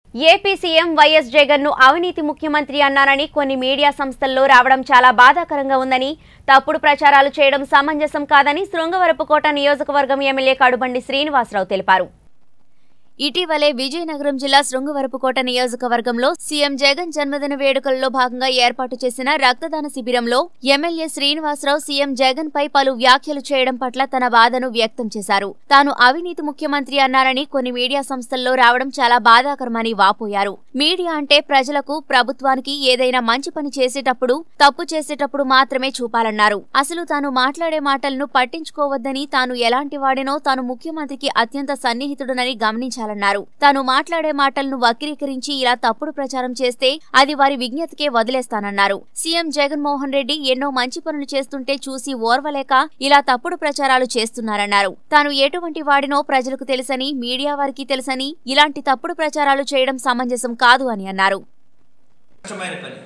AP CM YS Jagan ను అవినీతి ముఖ్యమంత్రి అన్నారని కొన్ని మీడియా సంస్థల్లో రావడం చాలా బాధాకరంగా ఉందని తప్పుడు ప్రచారాలు చేయడం సమంజసం కాదని శృంగవరపుకోట నియోజకవర్గం ఎమ్మెల్యే కడుబండి శ్రీనివాసరావు తెలిపారు ఇటీవలే విజయనగరం జిల్లా శృంగవరపుకోట నియోజకవర్గంలో సీఎం జగన్ జన్మదిన వేడుకల్లో భాగంగా ఏర్పాటు చేసిన రక్తదాన శిబిరంలో ఎమ్మెల్యే శ్రీనివాసరావు సీఎం జగన్ పై పలు వ్యాఖ్యలు చేయడం పట్ల తన బాధను వ్యక్తం చేశారు తాను అవినీతి ముఖ్యమంత్రి అన్నారని కొన్ని మీడియా సంస్థల్లో రావడం చాలా బాధాకరమని వాపోయారు మీడియా అంటే ప్రజలకు ప్రభుత్వానికి ఏదైనా మంచి పని చేసేటప్పుడు తప్పు చేసేటప్పుడు మాత్రమే చూపాలన్నారు అసలు తాను మాట్లాడే మాటలను పట్టించుకోవద్దని తాను ఎలాంటి వాడినో తాను ముఖ్యమంత్రికి అత్యంత సన్నిహితుడనని గమనించాలన్నారు తాను మాట్లాడే మాటలను వక్రీకరించి ఇలా తప్పుడు ప్రచారం చేస్తే అది వారి విజ్ఞతకే వదిలేస్తానన్నారు సీఎం జగన్మోహన్ రెడ్డి ఎన్నో మంచి పనులు చేస్తుంటే చూసి ఓర్వలేక ఇలా తప్పుడు ప్రచారాలు చేస్తున్నారన్నారు తాను ఎటువంటి వాడినో ప్రజలకు తెలుసని మీడియా వారికి తెలుసని ఇలాంటి తప్పుడు ప్రచారాలు చేయడం సమంజసం కాదు అని అన్నారు కష్టమైన పని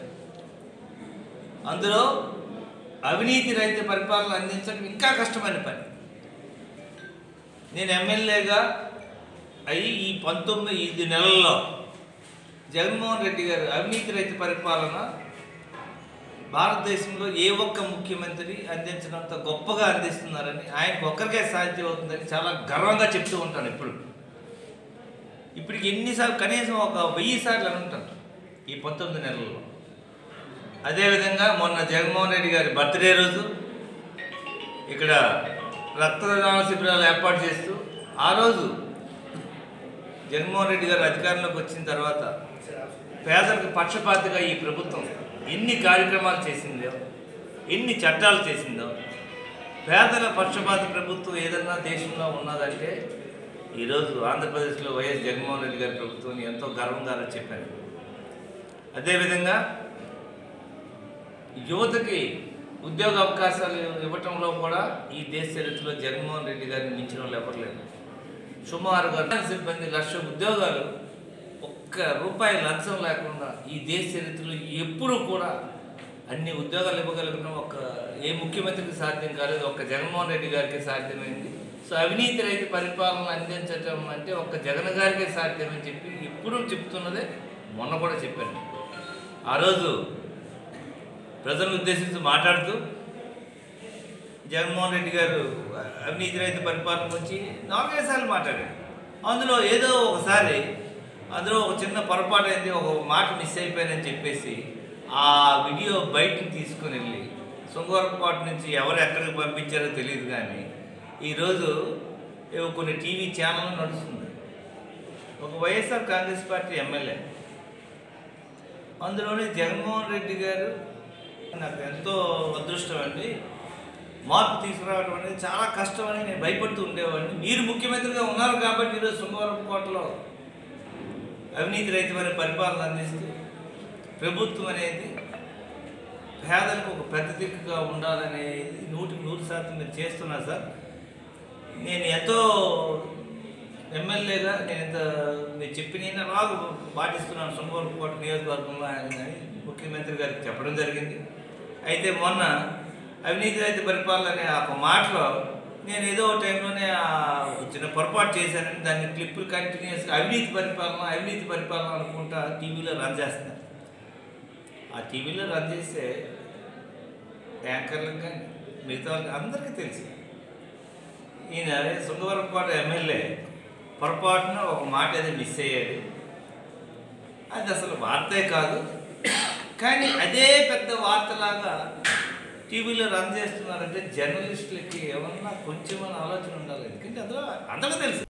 అందులో అవినీతి రహిత పరిపాలన అందించడం ఇంకా కష్టమైన పని నేను ఎమ్మెల్యేగా అయ్యి ఈ పంతొమ్మిది ఐదు నెలల్లో జగన్మోహన్ రెడ్డి గారు అవినీతి రహిత పరిపాలన భారతదేశంలో ఏ ఒక్క ముఖ్యమంత్రి అందించినంత గొప్పగా అందిస్తున్నారని ఆయనకు ఒక్కరికే సాధ్యం అవుతుందని చాలా గర్వంగా చెప్తూ ఉంటాను ఇప్పుడు ఇప్పటికి ఎన్నిసార్లు కనీసం ఒక వెయ్యి సార్లు అని ఉంటాను ఈ పంతొమ్మిది నెలల్లో అదేవిధంగా మొన్న జగన్మోహన్ రెడ్డి గారి బర్త్డే రోజు ఇక్కడ రక్తదాన శిబిరాలు ఏర్పాటు చేస్తూ ఆ రోజు జగన్మోహన్ రెడ్డి గారు అధికారంలోకి వచ్చిన తర్వాత పేదలకు పక్షపాతిగా ఈ ప్రభుత్వం ఎన్ని కార్యక్రమాలు చేసిందో ఎన్ని చట్టాలు చేసిందో పేదల పక్షపాత ప్రభుత్వం ఏదన్నా దేశంలో ఉన్నదంటే ఈరోజు ఆంధ్రప్రదేశ్లో వైఎస్ జగన్మోహన్ రెడ్డి గారి ప్రభుత్వం ఎంతో గర్వంగా చెప్పారు అదేవిధంగా యువతకి ఉద్యోగ అవకాశాలు ఇవ్వటంలో కూడా ఈ దేశ చరిత్రలో జగన్మోహన్ రెడ్డి గారిని మించిన వాళ్ళు ఎవరు లేరు సుమారుగా సిబ్బంది లక్ష ఉద్యోగాలు ఒక్క రూపాయి లంచం లేకుండా ఈ దేశ చరిత్రలో ఎప్పుడూ కూడా అన్ని ఉద్యోగాలు ఇవ్వగలిగిన ఒక ఏ ముఖ్యమంత్రికి సాధ్యం కాలేదు ఒక్క జగన్మోహన్ రెడ్డి గారికి సాధ్యమైంది సో అవినీతి రహిత పరిపాలన అందించటం అంటే ఒక్క జగన్ గారికే సాధ్యమని చెప్పి ఎప్పుడూ చెప్తున్నదే మొన్న కూడా చెప్పాను ఆ రోజు ప్రజలను ఉద్దేశించి మాట్లాడుతూ జగన్మోహన్ రెడ్డి గారు అవినీతి రహిత పరిపాలన గురించి నాలుగైదు సార్లు మాట్లాడారు అందులో ఏదో ఒకసారి అందులో ఒక చిన్న పొరపాటు అయింది ఒక మాట మిస్ అయిపోయానని చెప్పేసి ఆ వీడియో బయటకు తీసుకుని వెళ్ళి శృంగవరపాటు నుంచి ఎవరు ఎక్కడికి పంపించారో తెలియదు కానీ ఈరోజు ఏవో కొన్ని టీవీ ఛానల్ నడుస్తుంది ఒక వైఎస్ఆర్ కాంగ్రెస్ పార్టీ ఎమ్మెల్యే అందులోనే జగన్మోహన్ రెడ్డి గారు నాకు ఎంతో అదృష్టం అండి మార్పు తీసుకురావడం అనేది చాలా కష్టమని నేను భయపడుతూ ఉండేవాడిని మీరు ముఖ్యమంత్రిగా ఉన్నారు కాబట్టి ఈరోజు శృంగవరపు కోటలో అవినీతి రహితమైన పరిపాలన అందిస్తూ ప్రభుత్వం అనేది పేదలకు ఒక పెద్ద దిక్కుగా ఉండాలనేది నూటికి నూరు శాతం మీరు చేస్తున్నారు సార్ నేను ఎంతో ఎమ్మెల్యేగా నేను ఇంత మీరు చెప్పిన రాగు పాటిస్తున్నాను సొంగవరపు కోట నియోజకవర్గంలో అని ముఖ్యమంత్రి గారికి చెప్పడం జరిగింది అయితే మొన్న అవినీతి రహిత పరిపాలన అనే ఒక మాటలో నేను ఏదో ఒక టైంలోనే ఆ చిన్న పొరపాటు చేశానని దాన్ని క్లిప్పులు కంటిన్యూస్గా అవినీతి పరిపాలన అవినీతి పరిపాలన అనుకుంటా టీవీలో రన్ చేస్తున్నారు ఆ టీవీలో రన్ చేస్తే యాంకర్లకు కానీ మిగతా వాళ్ళకి అందరికీ తెలుసు ఈయన శృంగవరపాటు ఎమ్మెల్యే పొరపాటున ఒక మాట ఏదో మిస్ అయ్యాడు అది అసలు వార్తే కాదు కానీ అదే పెద్ద వార్తలాగా టీవీలో రన్ చేస్తున్నారంటే జర్నలిస్టులకి ఏమన్నా కొంచెం ఆలోచన ఉండాలి ఎందుకంటే అందులో అందరికీ తెలుసు